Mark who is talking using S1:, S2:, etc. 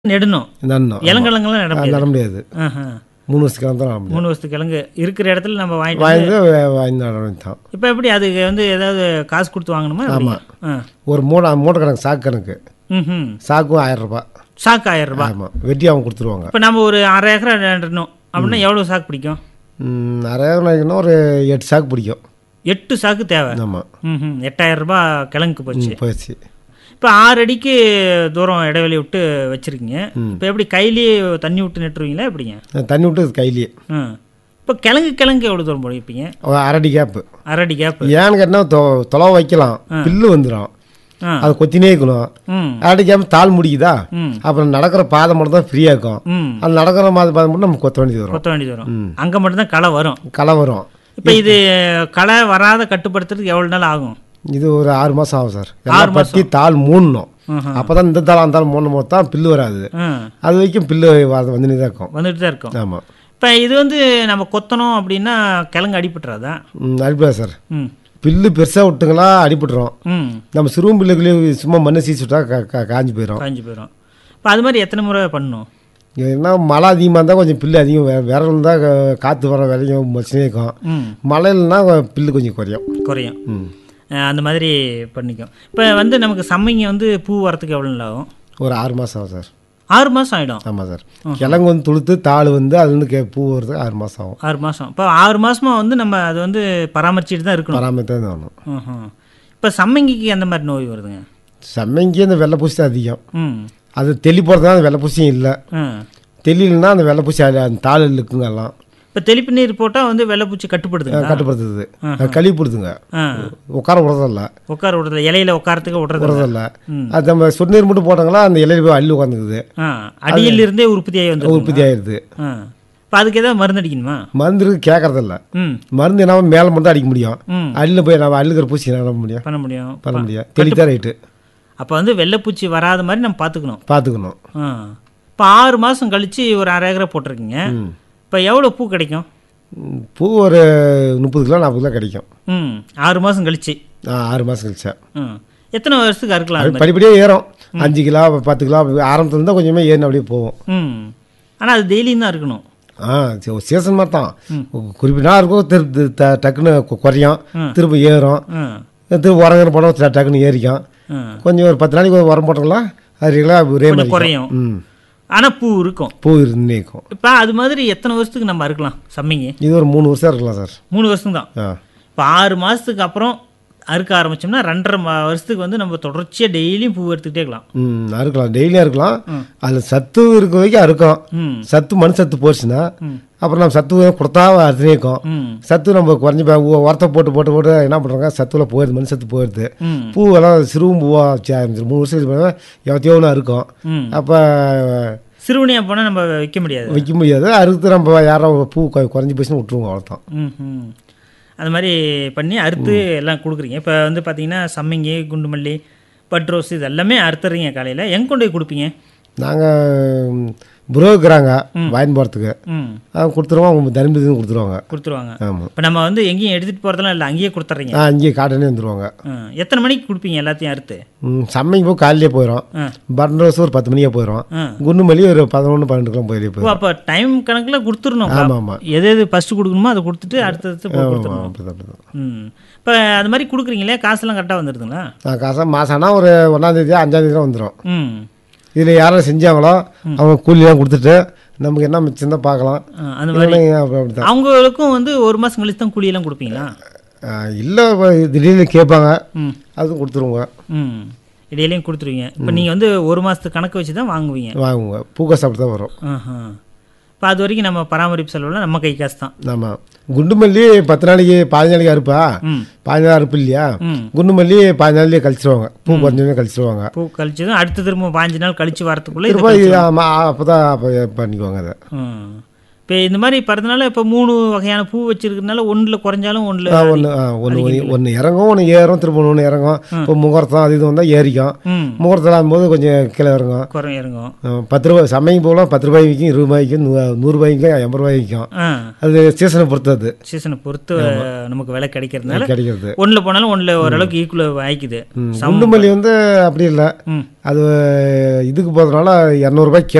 S1: நெடணும்
S2: நடணும்
S1: இளங்கிழங்கெல்லாம் நட முடியாது
S2: நட முடியாது
S1: ஆஹா.
S2: மூணு வருஷத்துக்கு தான் நட முடியும்
S1: மூணு வருஷத்து கிழங்கு இருக்கிற இடத்துல நம்ம வாங்கிட்டு வந்து-
S2: வாங்கி வாங்கி நட வேண்டியது
S1: இப்போ எப்படி அதுக்கு வந்து ஏதாவது காசு கொடுத்து வாங்கணுமா எப்படி? ஆ
S2: ஒரு மூணு மூட்டை கணக்கு சாக்கு கணக்கு
S1: ம்
S2: சாக்கும் ஆயிரம் ரூபாய்
S1: சாக்கு ஆயிரம் ரூபாய்
S2: ஆமாம் வெட்டி அவங்க கொடுத்துருவாங்க
S1: இப்போ நம்ம ஒரு அரை ஏக்கரா நடணும் அப்படின்னா எவ்வளோ சாக்கு பிடிக்கும்
S2: ம், நிறைய நாளைக்குன்னா ஒரு எட்டு சாக்கு பிடிக்கும்
S1: எட்டு சாக்கு தேவை
S2: ஆமாம்
S1: ம் எட்டாயிரம் ரூபாய் கிழங்குக்கு போச்சு
S2: போயிடுச்சு
S1: இப்போ ஆறு அடிக்கு தூரம் இடைவெளி விட்டு வச்சிருக்கீங்க இப்போ எப்படி கையிலேயே தண்ணி விட்டு நட்டுருவீங்களா எப்படிங்க
S2: தண்ணி விட்டு கையிலேயே
S1: ம் இப்போ கிழங்கு கிழங்கு எவ்வளோ தூரம் போடுவீங்க
S2: ஒரு அரடி கேப்பு
S1: அரை அடி கேப்பு
S2: ஏன்னு கேட்டால் தொ தொலைவை வைக்கலாம் பில்லு வந்துடும்
S1: ஆ
S2: அது கொத்தினே இருக்கணும்
S1: ம்
S2: அரடி கேப்பு தாள் முடிக்குதா
S1: ம்
S2: அப்புறம் நடக்கிற பாதை மட்டும் தான் ஃப்ரீயாக இருக்கும்
S1: ம்
S2: அது நடக்கிற மாதிரி பாதை மட்டும் நம்ம கொத்த வேண்டியது வரும்
S1: கொத்த வேண்டியது வரும் அங்கே மட்டும்தான் களை வரும்
S2: களை வரும்
S1: இப்போ இது களை வராத கட்டுப்படுத்துறதுக்கு எவ்வளோ நாள் ஆகும்
S2: இது ஒரு ஆறு மாதம் ஆகும் சார் எல்லாம் பட்டி தாள் மூடணும்
S1: ம்ஹும்.
S2: அப்போ தான் இந்த தாள் அந்த தாள் மூணும் போது தான் பில்லு வராது
S1: ம்
S2: அது வரைக்கும் பில்லு வ- வந்துனே தான் இருக்கும்
S1: வந்துட்டு தான் இருக்கும்
S2: ஆமாம்
S1: இப்போ இது வந்து நம்ம கொத்தணும் அப்படின்னா கிழங்கு அடிபட்டுறாதா
S2: அடிப்பா சார்
S1: ம்
S2: பில்லு பெருசாக விட்டுங்களா அடிபட்டுரும்
S1: ம்
S2: நம்ம சிறுவும் பில்லுக்குள்ளேயே சும்மா மண்ணை சீச்சு விட்டா கா- கா- காஞ்சு போயிடும்
S1: காஞ்சி போயிடும் இப்போ அது மாதிரி எத்தனை முறை பண்ணணும்
S2: ஏன்னா மழை அதிகமாக இருந்தால் கொஞ்சம் பில்லு அதிகம் வே- விரல் இருந்தால் காற்று வர வரைக்கும் பிரச்சனையே இருக்கும்
S1: ம்
S2: மழை இல்லைன்னா பில்லு கொஞ்சம் குறையும்
S1: குறையும்
S2: ம்
S1: அஹ் அந்த மாதிரி பண்ணிக்கும் இப்போ வந்து நமக்கு சம்மைங்க வந்து பூ வரத்துக்கு எவ்வளோ நாள் ஆகும்
S2: ஒரு ஆறு மாதம் ஆகும் சார்
S1: ஆறு மாதம் ஆகிடும்
S2: ஆமாம் சார் கிழங்கு வந்து துளுத்து தாள் வந்து அதுலேருந்து கே பூ வரதுக்கு ஆறு மாதம் ஆகும்
S1: ஆறு மாதம் இப்போ ஆறு மாதமாக வந்து நம்ம அது வந்து பராமரிச்சுட்டு தான் இருக்கணும்
S2: பராமரித்து தான் வரணும்
S1: ம்ஹும். இப்போ சம்மங்கிக்கு அந்த மாதிரி நோய் வருதுங்க
S2: செம்மைக்கு அந்த வெள்ளை பூசி தான் அதிகம்
S1: ம்
S2: அது தெளி போகிறதுனால அந்த வெள்ளை பூசியும் இல்லை
S1: ம்
S2: தெளியில்னா அந்த வெள்ளை பூசி அதில் அந்த தாள் இருக்குங்க எல்லாம்
S1: இப்போ தெளிப்பு நீர் போட்டால் வந்து வெள்ளைப்பூச்சி கட்டுப்படுதுங்க
S2: கட்டுப்படுத்துது அது கழிப்படுதுங்க
S1: ஆ
S2: உட்கார விடுறதில்ல
S1: உட்கார விடுறதில்ல இலையில உட்காரத்துக்கு விடுறது
S2: விடுறதில்ல அது நம்ம சொன்னீர் மட்டும் போட்டாங்களா அந்த இலையில போய் அள்ளி உட்காந்துக்குது
S1: ஆ அடியில் இருந்தே உற்பத்தியாகி வந்து
S2: உற்பத்தி ஆயிடுது
S1: ஆ இப்போ அதுக்கு ஏதாவது மருந்து அடிக்கணுமா
S2: மருந்து இருக்கு கேட்கறதில்ல
S1: ம்
S2: மருந்து என்ன மேலே மட்டும் தான் அடிக்க முடியும்
S1: ம்
S2: அள்ளில் போய் நம்ம அள்ளுக்கிற பூச்சி என்ன பண்ண முடியும்
S1: பண்ண முடியும்
S2: பண்ண முடியும் தெளித்தான் ரைட்டு
S1: அப்போ வந்து வெள்ளைப்பூச்சி வராத மாதிரி நம்ம பார்த்துக்கணும்
S2: பார்த்துக்கணும்
S1: ஆ இப்போ ஆறு மாதம் கழித்து ஒரு அரை ஏக்கரை போட்டிருக்கீங்க
S2: ம்.
S1: இப்போ எவ்வளோ பூ கிடைக்கும்
S2: ம், பூ ஒரு முப்பது கிலோ நாற்பது கிலோ கிடைக்கும்
S1: ம் ஆறு மாதம் கழிச்சு
S2: ஆ, ஆறு மாதம் கழிச்சா
S1: ம் எத்தனை வருஷத்துக்கு அறுக்கலாம் அது
S2: அது
S1: மாதிரி
S2: படிப்படியே ஏறும் அஞ்சு கிலோ பத்து கிலோ ஆரம்பத்துல இருந்தால் கொஞ்சமே ஏறின அப்படியே போகும்
S1: ம் ஆனால் அது டெய்லியும் தான் இருக்கணும்
S2: ஆ சரி, ஒரு சீசன் மாதிரி தான் குறிப்பிட்ட நாள் இருக்கும் திருப்பி த- டக்குன்னு கு- குறையும் திரும்ப ஏறும்
S1: ம்
S2: திரும்ப உரங்கிற படம் ட- டக்குன்னு ஏறிக்கும்
S1: ம்
S2: கொஞ்சம் ஒரு பத்து நாளைக்கு ஒரு உரம் போட்டோங்களா அது ரெகுலராக ஒரே மாதிரி
S1: குறையும்
S2: ம்
S1: ஆனால் பூ இருக்கும்
S2: பூ இருந்தே இருக்கும்
S1: இப்போ அது மாதிரி எத்தனை வருஷத்துக்கு நம்ம அறுக்கலாம் சம்மிங்க
S2: இது ஒரு மூணு வருஷம் இருக்கலாம் சார்
S1: மூணு வருஷம் தான்
S2: ஆ
S1: இப்போ ஆறு மாதத்துக்கு அப்புறம் அறுக்க ஆரம்பிச்சோம்னா ரெண்டரை மா வருஷத்துக்கு வந்து நம்ம தொடர்ச்சியாக டெய்லியும் பூ எடுத்துக்கிட்டே இருக்கலாம்
S2: ம் அறுக்கலாம் டெய்லியும் இருக்கலாம் அதில் சத்து இருக்க வரைக்கும் அறுக்கும்
S1: ம்
S2: சத்து மண் சத்து போச்சுன்னா
S1: ம்.
S2: அப்புறம் நம்ம சத்து கொடுத்தா அறுத்துனே இருக்கும்
S1: ம்
S2: சத்து நம்ம குறைஞ்சி போய் உ- உரத்தை போட்டு போட்டு போட்டு என்ன பண்ணுறாங்க சத்துல போயிடுது மண் சத்து போயிடுது
S1: ம்
S2: பூவெல்லாம் சிறுவும் பூவாக வச்சு ஆரம்பிச்சிடும் மூணு வருஷம் இது எவ்வளோ இருக்கும்
S1: ம்
S2: அப்போ
S1: சிறுவனியாக போனால் நம்ம வைக்க முடியாது
S2: வைக்க முடியாது அறுத்து நம்ம யாரோ பூ கொ- குறைஞ்சி போச்சுன்னு விட்டுருவோம் அவ்வளோதான்
S1: ம் ம் அது மாதிரி பண்ணி அறுத்து எல்லாம் கொடுக்குறீங்க இப்போ வந்து பார்த்தீங்கன்னா சம்மங்கி குண்டுமல்லி பட் ரோஸ் இது எல்லாமே அறுத்துறீங்க காலையில் எங்கே கொண்டு போய் கொடுப்பீங்க
S2: நாங்கள் புரோக்கிறாங்க வாங்கி போகிறதுக்கு
S1: ம்
S2: அவங்க கொடுத்துருவோம் அவங்க தனிப்பதி கொடுத்துருவாங்க
S1: கொடுத்துருவாங்க
S2: ஆமாம்
S1: இப்போ நம்ம வந்து எங்கேயும் எடுத்துகிட்டு போகிறதெல்லாம் இல்லை அங்கேயே கொடுத்துட்றீங்க
S2: ஆ இங்கேயே காட்டனே வந்துருவாங்க
S1: ம் எத்தனை மணிக்கு கொடுப்பீங்க எல்லாத்தையும் அறுத்து
S2: ம், சமைக்கு போய் காலையிலே போயிடும்
S1: ஆ
S2: பட்டன் ரோஸ் ஒரு பத்து மணிக்கே போயிடும்
S1: ஆ
S2: குண்டுமல்லி ஒரு பதினொன்று பன்னெண்டு கிலோ போயிலே
S1: ஓ
S2: போயிடும்
S1: அப்போ டைம் கணக்கில் கொடுத்துடணும்
S2: ஆமாம் ஆமாம்
S1: எது எது ஃபஸ்ட்டு கொடுக்கணுமோ அதை கொடுத்துட்டு அடுத்தடுத்து போ- கொடுத்துடணும்
S2: அப்படிதான் அப்படிதான்
S1: ம் இப்போ அது மாதிரி கொடுக்குறீங்களே காசெல்லாம் கரெக்டாக வந்துடுதுங்களா
S2: நான் காசா மாதம்னா ஒரு ஒன்றாந்தேதி அஞ்சாந்தேதி வந்துடும்
S1: ம்
S2: இதில் யாரும் செஞ்சாங்களோ அவங்க கூலியெல்லாம் கொடுத்துட்டு நமக்கு என்ன மிச்சம் தான் பார்க்கலாம்
S1: ஆ, அந்த மாதிரி
S2: இல்லைன்னா அப்படி அப்படிதான்
S1: அவங்களுக்கும் வந்து ஒரு மாதம் கழிச்சு தான் கூலியெல்லாம் கொடுப்பீங்களா
S2: இல்லை திடீர்னு கேட்பாங்க
S1: ம்
S2: அதுவும் கொடுத்துருவோங்க
S1: ம் இடையிலையும் கொடுத்துருவீங்க இப்போ நீங்கள் வந்து ஒரு மாதத்துக்கு கணக்கு வச்சு தான் வாங்குவீங்க
S2: வாங்குவோங்க பூக்காசு அப்படி தான் வரும்
S1: ஆஹா இப்போ அது வரைக்கும் நம்ம பராமரிப்பு செலவுலாம் நம்ம கை காசு தான்
S2: ஆமாம் குண்டுமல்லி பத்து நாளைக்கு பாஞ்சு நாளைக்கு அறுப்பா
S1: ம்
S2: பாஞ்சு நாள் அறுப்பு இல்லையா
S1: ம்
S2: குண்டுமல்லி பாஞ்சு நாள்லேயே கழிச்சிருவாங்க பூ கொஞ்சமே கழிச்சிருவாங்க
S1: பூ கழிச்சதும் அடுத்த திரும்ப பாஞ்சு நாள் கழிச்சு வரத்துக்குள்ளே இது
S2: திரும்ப இது ஆமாம் அப்போ தான் அப்போ பண்ணிக்குவாங்க அதை
S1: ம் இப்போ இந்த மாதிரி பறதுனால இப்போ மூணு வகையான பூ வச்சிருக்கிறதுனால ஒன்றில் குறைஞ்சாலும் ஒன்றில்
S2: ஒன்று ஒன்று ஒன்று இறங்கும் ஒன்று ஏறும் திரும்ப ஒன்று இறங்கும் இப்போ முகூர்த்தம் அது இது வந்தால் ஏறிக்கும்
S1: ம்
S2: முகூர்த்தம் ஆகும்போது கொஞ்சம் கீழே இறங்கும்
S1: குறை இறங்கும்
S2: அஹ் பத்து ரூபாய் சமைக்கும் போகலாம் பத்து ரூபாய் விற்கும் இருபது ரூபாய்க்கும் நூ நூறுரூபாய்க்கும் எண்பது ரூபாய் விற்கும்
S1: ஆ
S2: அது சீசனை பொறுத்தது
S1: சீசனை பொறுத்து நமக்கு விலை கிடைக்கிறதுனால
S2: கிடைக்கிறது
S1: ஒன்றில் போனாலும் ஒன்றில் ஓரளவுக்கு ஈக்குவல் ஆயிக்குது
S2: குண்டுமல்லி வந்து அப்படி இல்லை
S1: ம்
S2: அது இதுக்கு போகிறதுனால இரநூறுபாய்க்கு